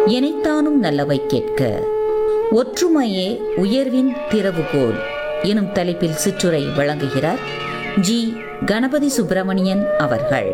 எனைத்தானும் நல்லவை கேட்க ஒற்றுமையே உயர்வின் திறவுகோல் எனும் தலைப்பில் சிற்றுரை வழங்குகிறார் ஜி கணபதி சுப்பிரமணியன் அவர்கள்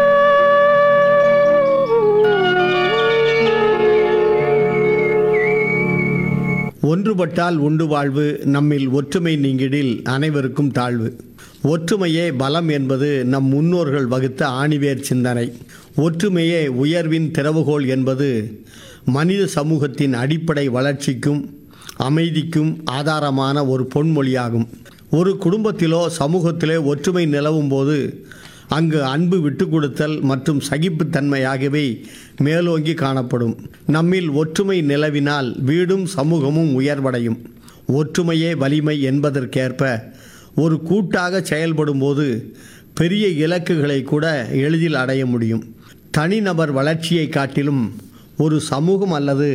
ஒன்றுபட்டால் உண்டு வாழ்வு நம்மில் ஒற்றுமை நீங்கிடில் அனைவருக்கும் தாழ்வு ஒற்றுமையே பலம் என்பது நம் முன்னோர்கள் வகுத்த ஆணிவேர் சிந்தனை ஒற்றுமையே உயர்வின் திறவுகோல் என்பது மனித சமூகத்தின் அடிப்படை வளர்ச்சிக்கும் அமைதிக்கும் ஆதாரமான ஒரு பொன்மொழியாகும் ஒரு குடும்பத்திலோ சமூகத்திலோ ஒற்றுமை நிலவும் போது அங்கு அன்பு விட்டு கொடுத்தல் மற்றும் சகிப்புத்தன்மை ஆகியவை மேலோங்கி காணப்படும் நம்மில் ஒற்றுமை நிலவினால் வீடும் சமூகமும் உயர்வடையும் ஒற்றுமையே வலிமை என்பதற்கேற்ப ஒரு கூட்டாக செயல்படும் போது பெரிய இலக்குகளை கூட எளிதில் அடைய முடியும் தனிநபர் வளர்ச்சியை காட்டிலும் ஒரு சமூகம் அல்லது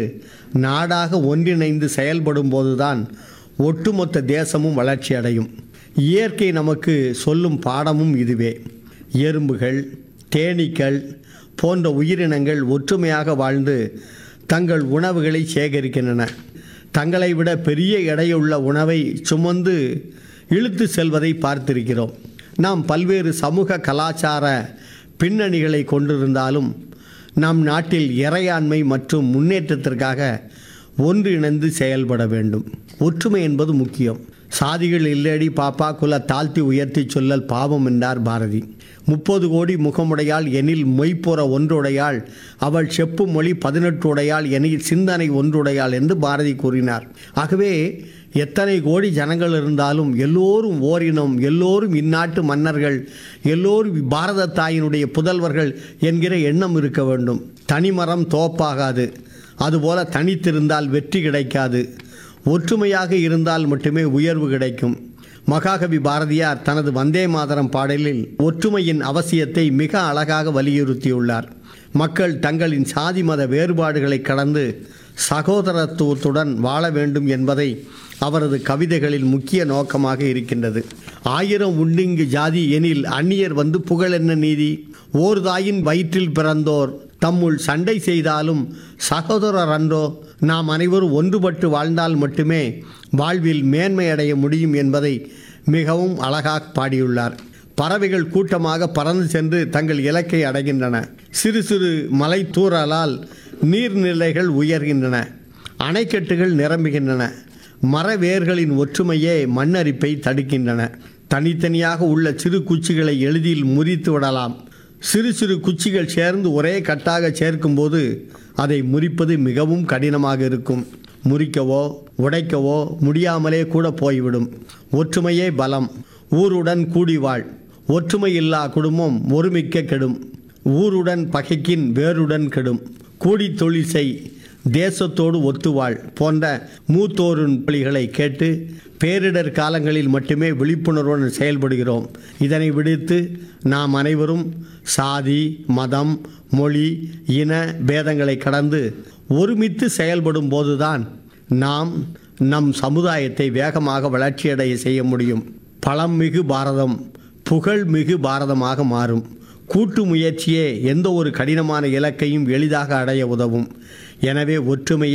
நாடாக ஒன்றிணைந்து செயல்படும் போதுதான் ஒட்டுமொத்த தேசமும் வளர்ச்சி அடையும் இயற்கை நமக்கு சொல்லும் பாடமும் இதுவே எறும்புகள் தேனீக்கள் போன்ற உயிரினங்கள் ஒற்றுமையாக வாழ்ந்து தங்கள் உணவுகளை சேகரிக்கின்றன தங்களை விட பெரிய எடையுள்ள உணவை சுமந்து இழுத்து செல்வதை பார்த்திருக்கிறோம் நாம் பல்வேறு சமூக கலாச்சார பின்னணிகளை கொண்டிருந்தாலும் நம் நாட்டில் இறையாண்மை மற்றும் முன்னேற்றத்திற்காக ஒன்றிணைந்து செயல்பட வேண்டும் ஒற்றுமை என்பது முக்கியம் சாதிகள் இல்லடி பாப்பா குல தாழ்த்தி உயர்த்தி சொல்லல் பாவம் என்றார் பாரதி முப்பது கோடி முகமுடையாள் எனில் மொய்ப்புற ஒன்றுடையாள் அவள் செப்பு மொழி பதினெட்டு உடையாள் எனில் சிந்தனை ஒன்றுடையாள் என்று பாரதி கூறினார் ஆகவே எத்தனை கோடி ஜனங்கள் இருந்தாலும் எல்லோரும் ஓரினம் எல்லோரும் இந்நாட்டு மன்னர்கள் எல்லோரும் பாரத தாயினுடைய புதல்வர்கள் என்கிற எண்ணம் இருக்க வேண்டும் தனிமரம் தோப்பாகாது அதுபோல தனித்திருந்தால் வெற்றி கிடைக்காது ஒற்றுமையாக இருந்தால் மட்டுமே உயர்வு கிடைக்கும் மகாகவி பாரதியார் தனது வந்தே மாதரம் பாடலில் ஒற்றுமையின் அவசியத்தை மிக அழகாக வலியுறுத்தியுள்ளார் மக்கள் தங்களின் சாதி மத வேறுபாடுகளை கடந்து சகோதரத்துவத்துடன் வாழ வேண்டும் என்பதை அவரது கவிதைகளில் முக்கிய நோக்கமாக இருக்கின்றது ஆயிரம் உண்டிங்கு ஜாதி எனில் அந்நியர் வந்து புகழென்ன நீதி ஓர் தாயின் வயிற்றில் பிறந்தோர் தம்முள் சண்டை செய்தாலும் சகோதரர் அன்றோ நாம் அனைவரும் ஒன்றுபட்டு வாழ்ந்தால் மட்டுமே வாழ்வில் மேன்மை அடைய முடியும் என்பதை மிகவும் அழகாக பாடியுள்ளார் பறவைகள் கூட்டமாக பறந்து சென்று தங்கள் இலக்கை அடைகின்றன சிறு சிறு மலை தூறலால் நீர்நிலைகள் உயர்கின்றன அணைக்கட்டுகள் நிரம்புகின்றன மர வேர்களின் ஒற்றுமையே மண்ணரிப்பை தடுக்கின்றன தனித்தனியாக உள்ள சிறு குச்சிகளை எளிதில் முறித்து விடலாம் சிறு சிறு குச்சிகள் சேர்ந்து ஒரே கட்டாக சேர்க்கும்போது அதை முறிப்பது மிகவும் கடினமாக இருக்கும் முறிக்கவோ உடைக்கவோ முடியாமலே கூட போய்விடும் ஒற்றுமையே பலம் ஊருடன் கூடி வாழ் ஒற்றுமையில்லா குடும்பம் ஒருமிக்க கெடும் ஊருடன் பகைக்கின் வேருடன் கெடும் கூடி தொழில் செய் தேசத்தோடு ஒத்துவாள் போன்ற மூத்தோரின் பலிகளை கேட்டு பேரிடர் காலங்களில் மட்டுமே விழிப்புணர்வுடன் செயல்படுகிறோம் இதனை விடுத்து நாம் அனைவரும் சாதி மதம் மொழி இன பேதங்களை கடந்து ஒருமித்து செயல்படும் போதுதான் நாம் நம் சமுதாயத்தை வேகமாக வளர்ச்சியடைய செய்ய முடியும் பழம் மிகு பாரதம் புகழ் மிகு பாரதமாக மாறும் கூட்டு முயற்சியே எந்த ஒரு கடினமான இலக்கையும் எளிதாக அடைய உதவும் எனவே ஒற்றுமையை